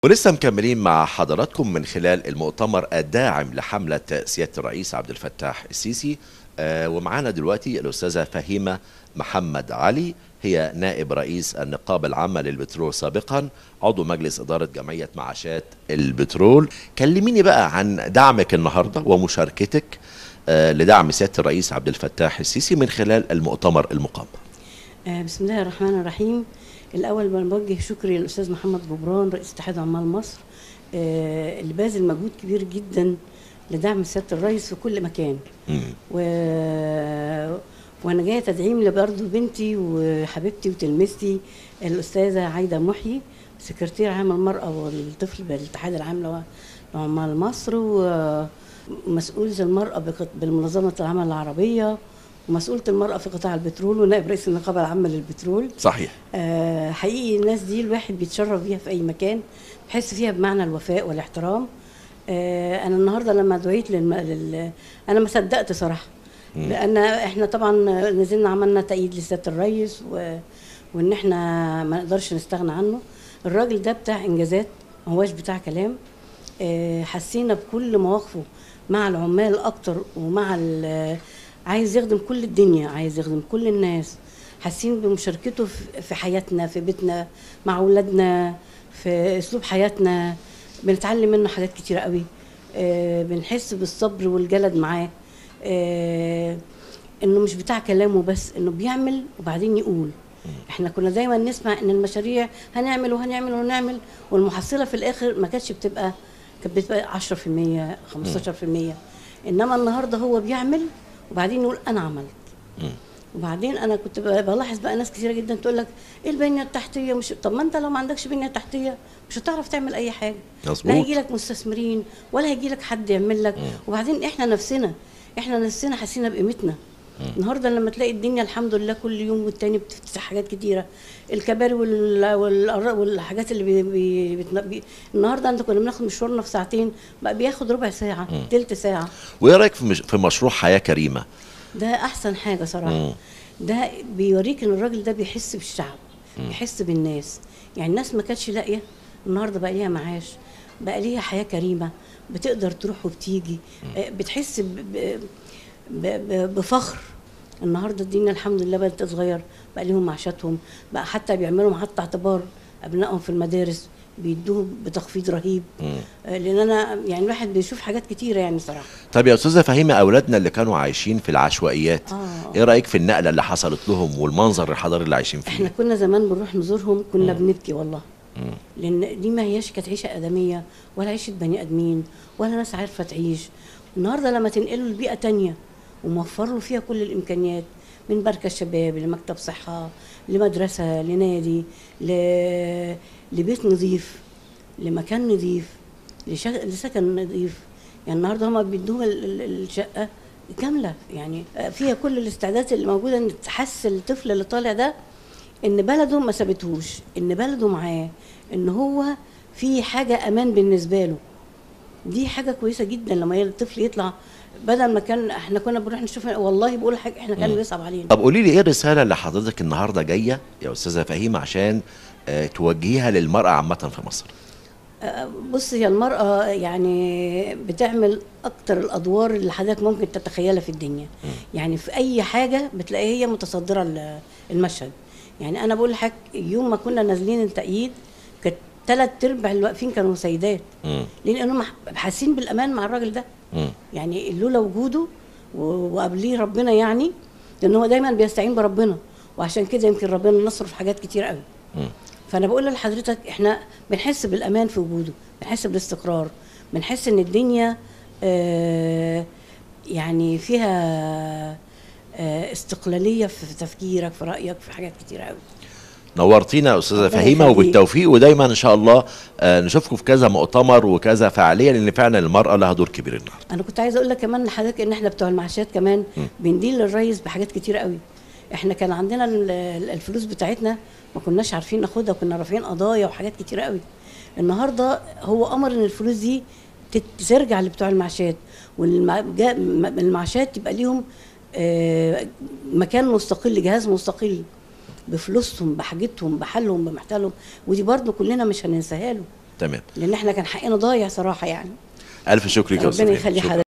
ولسه مكملين مع حضراتكم من خلال المؤتمر الداعم لحملة سيادة الرئيس عبد الفتاح السيسي آه ومعانا دلوقتي الأستاذة فهيمة محمد علي هي نائب رئيس النقابة العامة للبترول سابقا عضو مجلس إدارة جمعية معاشات البترول كلميني بقى عن دعمك النهاردة ومشاركتك آه لدعم سيادة الرئيس عبد الفتاح السيسي من خلال المؤتمر المقام آه، بسم الله الرحمن الرحيم الاول بنوجه شكري للاستاذ محمد جبران رئيس اتحاد عمال مصر آه، اللي باذل مجهود كبير جدا لدعم سياده الرئيس في كل مكان مم. و... وانا جايه تدعيم لبرضه بنتي وحبيبتي وتلميذتي الاستاذه عايده محيي سكرتير عام المراه والطفل بالاتحاد العام لو- لعمال مصر ومسؤول المراه بقط- بالمنظمه العمل العربيه ومسؤولة المرأة في قطاع البترول ونائب رئيس النقابة العامة للبترول صحيح آه حقيقي الناس دي الواحد بيتشرف بيها في أي مكان بحس فيها بمعنى الوفاء والاحترام آه أنا النهاردة لما دعيت للم... لل... أنا ما صدقت صراحة مم. لأن إحنا طبعا نزلنا عملنا تأييد لسيادة الرئيس و... وإن إحنا ما نقدرش نستغنى عنه الراجل ده بتاع إنجازات ما هواش بتاع كلام آه حسينا بكل مواقفه مع العمال أكتر ومع ال... عايز يخدم كل الدنيا عايز يخدم كل الناس حاسين بمشاركته في- في حياتنا في بيتنا مع اولادنا في اسلوب حياتنا بنتعلم منه حاجات كتيره قوي آه بنحس بالصبر والجلد معاه آه انه مش بتاع كلامه بس انه بيعمل وبعدين يقول احنا كنا دايما نسمع ان المشاريع هنعمل وهنعمل وهنعمل والمحصله في الاخر ما كانتش بتبقى كانت بتبقى 10% 15% انما النهارده هو بيعمل وبعدين يقول انا عملت مم. وبعدين انا كنت ب- بلاحظ بقى ناس كثيره جدا تقول لك ايه البنيه التحتيه مش طب ما انت لو ما عندكش بنيه تحتيه مش هتعرف تعمل اي حاجه مظبوط. لا هيجي لك مستثمرين ولا هيجي لك حد يعمل لك وبعدين احنا نفسنا احنا نفسنا حسينا بقيمتنا النهارده لما تلاقي الدنيا الحمد لله كل يوم والتاني بتفتح حاجات كتيره الكباري وال... وال... والحاجات اللي بي... بي... بتن... بي... النهارده انت كنا بناخد مشوارنا في ساعتين بقى بياخد ربع ساعه تلت ساعه وإيه رأيك في مش- في مشروع حياة كريمة ده احسن حاجه صراحه مم. ده بيوريك ان الراجل ده بيحس بالشعب بيحس بالناس يعني الناس ما كانتش لاقيه النهارده بقى ليها معاش بقى ليها حياه كريمه بتقدر تروح وبتيجي آه، بتحس ب- ب- ب- ب- بفخر النهارده الدنيا الحمد لله بقت صغير بقى ليهم معاشاتهم بقى حتى بيعملوا حتى اعتبار ابنائهم في المدارس بيدوهم بتخفيض رهيب مم. آه، لان انا يعني الواحد بيشوف حاجات كتيره يعني صراحه طب يا أستاذة فهيمة أولادنا اللي كانوا عايشين في العشوائيات آه. إيه رأيك في النقلة اللي حصلت لهم والمنظر الحضاري اللي عايشين فيه احنا كنا زمان بنروح نزورهم كنا بنبكي والله لان دي ما هياش كانت عيشه ادميه ولا عيشه بني ادمين ولا ناس عارفه تعيش النهارده لما تنقله لبيئه تانية وموفر له فيها كل الامكانيات من مركز شباب لمكتب صحه لمدرسه لنادي ل... لبيت نظيف لمكان نظيف لش... لسكن نظيف يعني النهارده هما بيدوهم ال- ال- الشقه كامله يعني فيها كل الاستعدادات اللي موجوده ان تحس الطفل اللي طالع ده ان بلده ما سابتهوش ان بلده معاه ان هو في حاجه امان بالنسبه له دي حاجه كويسه جدا لما الطفل يطلع بدل ما كان احنا كنا بنروح نشوف والله بقول حاجه احنا كان بيصعب علينا طب قولي لي ايه الرساله اللي حضرتك النهارده جايه يا استاذه فهيمه عشان آه، توجهيها للمراه عامه في مصر أه، بص هي المرأة يعني بتعمل أكتر الأدوار اللي حضرتك ممكن تتخيلها في الدنيا يعني في أي حاجة بتلاقيها هي متصدرة ال- المشهد يعني أنا بقول لحضرتك يوم ما كنا نازلين التأييد كانت ثلاث أرباع اللي واقفين كانوا سيدات مم. لأنهم حاسين بالأمان مع الراجل ده مم. يعني لولا وجوده و- وقبليه ربنا يعني لأن هو دايما بيستعين بربنا وعشان كده يمكن ربنا نصره في حاجات كتير قوي مم. فانا بقول لحضرتك احنا بنحس بالامان في وجوده بنحس بالاستقرار بنحس ان الدنيا آه يعني فيها آه استقلاليه في تفكيرك في رايك في حاجات كتير قوي نورتينا يا استاذه ربنا فهيمه يخليك. وبالتوفيق ودايما ان شاء الله آه، نشوفكم في كذا مؤتمر وكذا فعاليه لان فعلا المراه لها دور كبير النهارده انا كنت عايزه اقول لك كمان لحضرتك ان احنا بتوع المعاشات كمان بندين للريس بحاجات كتير قوي احنا كان عندنا ال- ال- الفلوس بتاعتنا ما كناش عارفين ناخدها وكنا رافعين قضايا وحاجات كتير قوي النهارده هو امر ان الفلوس دي تت- ترجع لبتوع المعاشات والمعاشات يبقى ليهم آه، مكان مستقل جهاز مستقل بفلوسهم بحاجتهم بحالهم بمحتالهم ودي برضه كلنا مش هننساها له تمام لان احنا كان حقنا ضايع صراحه يعني الف شكر لك يا ربنا استاذ هاني. يخلي شكراً. حضرتك